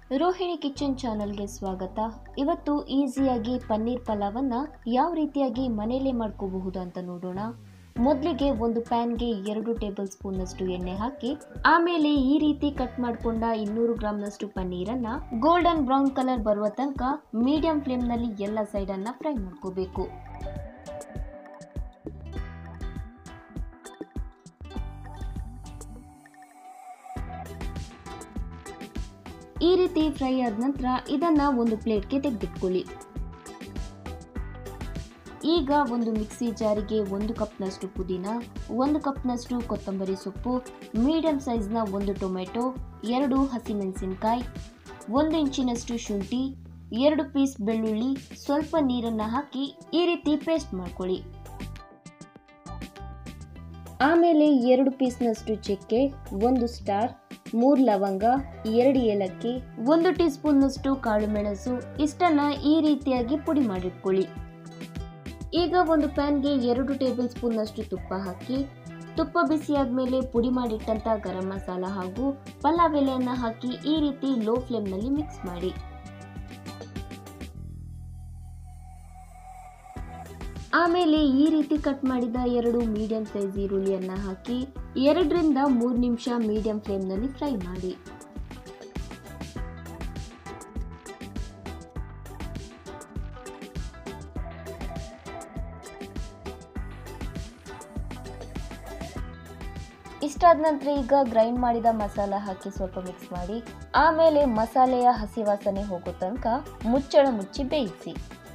Rohini kitchen ಚಾನಲ್ಗೆ ಸ್ವಾಗತ ಇವತ್ತು ಈಸಿಯಾಗಿ ಪನ್ನೀರ್ ಪಲಾವನ್ನು ಯಾವ ರೀತಿಯಾಗಿ ಮನೆಯಲ್ಲೇ ಮಾಡ್ಕೋಬಹುದು ಅಂತ ನೋಡೋಣ ಮೊದಲಿಗೆ ಒಂದು ಪ್ಯಾನ್ಗೆ ಎರಡು ಟೇಬಲ್ ಸ್ಪೂನ್ನಷ್ಟು ಎಣ್ಣೆ ಹಾಕಿ ಆಮೇಲೆ ಈ ರೀತಿ ಕಟ್ ಮಾಡಿಕೊಂಡ ಇನ್ನೂರು ಗ್ರಾಮ್ನಷ್ಟು ಪನ್ನೀರನ್ನು ಗೋಲ್ಡನ್ ಬ್ರೌನ್ ಕಲರ್ ಬರುವ ತನಕ ಮೀಡಿಯಂ ಫ್ಲೇಮ್ನಲ್ಲಿ ಎಲ್ಲ ಸೈಡನ್ನು ಫ್ರೈ ಮಾಡ್ಕೋಬೇಕು ಈ ರೀತಿ ಫ್ರೈ ಆದ ನಂತರ ಇದನ್ನ ಒಂದು ಪ್ಲೇಟ್ಗೆ ತೆಗೆದಿಟ್ಕೊಳ್ಳಿ ಈಗ ಒಂದು ಮಿಕ್ಸಿ ಜಾರಿಗೆ ಒಂದು ಕಪ್ನಷ್ಟು ಪುದೀನ ಒಂದು ಕಪ್ನಷ್ಟು ಕೊತ್ತಂಬರಿ ಸೊಪ್ಪು ಮೀಡಿಯಂ ಸೈಜ್ನ ಒಂದು ಟೊಮೆಟೊ ಎರಡು ಹಸಿಮೆಣಸಿನಕಾಯಿ ಒಂದು ಇಂಚಿನಷ್ಟು ಶುಂಠಿ ಎರಡು ಪೀಸ್ ಬೆಳ್ಳುಳ್ಳಿ ಸ್ವಲ್ಪ ನೀರನ್ನು ಹಾಕಿ ಈ ರೀತಿ ಪೇಸ್ಟ್ ಮಾಡ್ಕೊಳ್ಳಿ ಆಮೇಲೆ ಎರಡು ಪೀಸ್ನಷ್ಟು ಚಕ್ಕೆ ಒಂದು ಸ್ಟಾರ್ ಮೂರು ಲವಂಗ ಎರಡು ಏಲಕ್ಕಿ ಒಂದು ಟೀ ಸ್ಪೂನ್ನಷ್ಟು ಕಾಳು ಮೆಣಸು ಇಷ್ಟನ್ನ ಈ ರೀತಿಯಾಗಿ ಪುಡಿ ಮಾಡಿಟ್ಕೊಳ್ಳಿ ಈಗ ಒಂದು ಪ್ಯಾನ್ಗೆ ಎರಡು ಟೇಬಲ್ ಸ್ಪೂನ್ನಷ್ಟು ತುಪ್ಪ ಹಾಕಿ ತುಪ್ಪ ಬಿಸಿ ಆದಮೇಲೆ ಪುಡಿ ಮಾಡಿಟ್ಟಂಥ ಗರಂ ಮಸಾಲ ಹಾಗೂ ಪಲಾವ್ ಎಲೆಯನ್ನು ಹಾಕಿ ಈ ರೀತಿ ಲೋ ಫ್ಲೇಮ್ನಲ್ಲಿ ಮಿಕ್ಸ್ ಮಾಡಿ ಆಮೇಲೆ ಈ ರೀತಿ ಕಟ್ ಮಾಡಿದ ಎರಡು ಮೀಡಿಯಂ ಸೈಜ್ ಈರುಳ್ಳಿಯನ್ನು ಹಾಕಿ ಎರಡರಿಂದ ಮೂರು ನಿಮಿಷ ಮೀಡಿಯಂ ಫ್ಲೇಮ್ನಲ್ಲಿ ಫ್ರೈ ಮಾಡಿ ಇಷ್ಟಾದ ನಂತರ ಈಗ ಗ್ರೈಂಡ್ ಮಾಡಿದ ಮಸಾಲ ಹಾಕಿ ಸ್ವಲ್ಪ ಮಿಕ್ಸ್ ಮಾಡಿ ಆಮೇಲೆ ಮಸಾಲೆಯ ಹಸಿ ವಾಸನೆ ಹೋಗೋ ತನಕ ಮುಚ್ಚಳ ಮುಚ್ಚಿ ಬೇಯಿಸಿ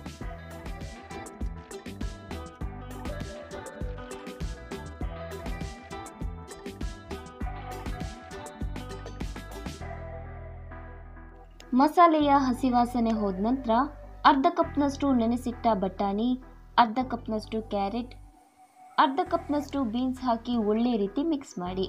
ಮಸಾಲೆಯ ಹಸಿ ವಾಸನೆ ಹೋದ ನಂತರ ಅರ್ಧ ಕಪ್ನಷ್ಟು ನೆನೆಸಿಟ್ಟ ಬಟಾಣಿ ಅರ್ಧ ಕಪ್ನಷ್ಟು ಕ್ಯಾರೆಟ್ ಅರ್ಧ ಕಪ್ನಷ್ಟು ಬೀನ್ಸ್ ಹಾಕಿ ಒಳ್ಳೆ ರೀತಿ ಮಿಕ್ಸ್ ಮಾಡಿ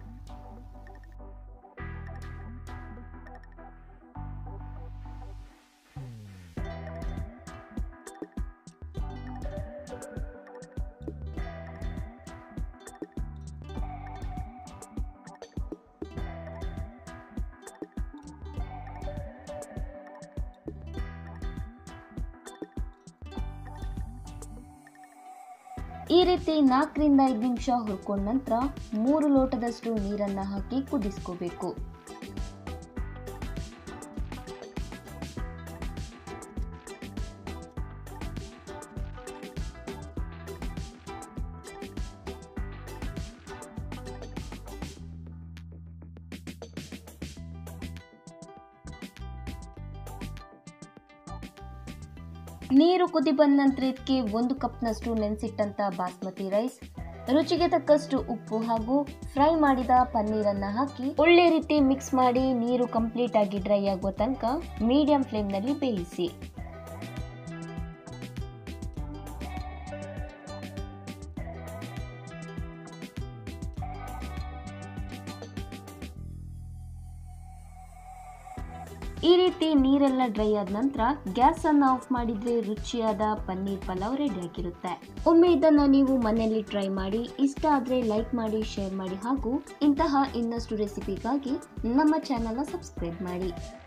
ಈ ರೀತಿ ನಾಲ್ಕರಿಂದ ಐದು ನಿಮಿಷ ಹುರ್ಕೊಂಡ ನಂತರ ಮೂರು ಲೋಟದಷ್ಟು ನೀರನ್ನು ಹಾಕಿ ಕುದಿಸ್ಕೋಬೇಕು ನೀರು ಕುದಿ ಬಂದ ನಂತರ ಇದಕ್ಕೆ ಒಂದು ಕಪ್ನಷ್ಟು ನೆನೆಸಿಟ್ಟಂತ ಬಾಸ್ಮತಿ ರೈಸ್ ರುಚಿಗೆ ತಕ್ಕಷ್ಟು ಉಪ್ಪು ಹಾಗೂ ಫ್ರೈ ಮಾಡಿದ ಪನ್ನೀರನ್ನು ಹಾಕಿ ಒಳ್ಳೆ ರೀತಿ ಮಿಕ್ಸ್ ಮಾಡಿ ನೀರು ಕಂಪ್ಲೀಟ್ ಆಗಿ ಡ್ರೈ ಆಗುವ ತನಕ ಮೀಡಿಯಂ ಫ್ಲೇಮ್ನಲ್ಲಿ ಬೇಯಿಸಿ ಈ ರೀತಿ ನೀರೆಲ್ಲ ಡ್ರೈ ಆದ ನಂತರ ಗ್ಯಾಸ್ ಅನ್ನು ಆಫ್ ಮಾಡಿದ್ರೆ ರುಚಿಯಾದ ಪನ್ನೀರ್ ಪಲಾವ್ ರೆಡಿ ಆಗಿರುತ್ತೆ ಒಮ್ಮೆ ಇದನ್ನ ನೀವು ಮನೆಯಲ್ಲಿ ಟ್ರೈ ಮಾಡಿ ಇಷ್ಟ ಆದ್ರೆ ಲೈಕ್ ಮಾಡಿ ಶೇರ್ ಮಾಡಿ ಹಾಗೂ ಇಂತಹ ಇನ್ನಷ್ಟು ರೆಸಿಪಿಗಾಗಿ ನಮ್ಮ ಚಾನಲ್ನ ಸಬ್ಸ್ಕ್ರೈಬ್ ಮಾಡಿ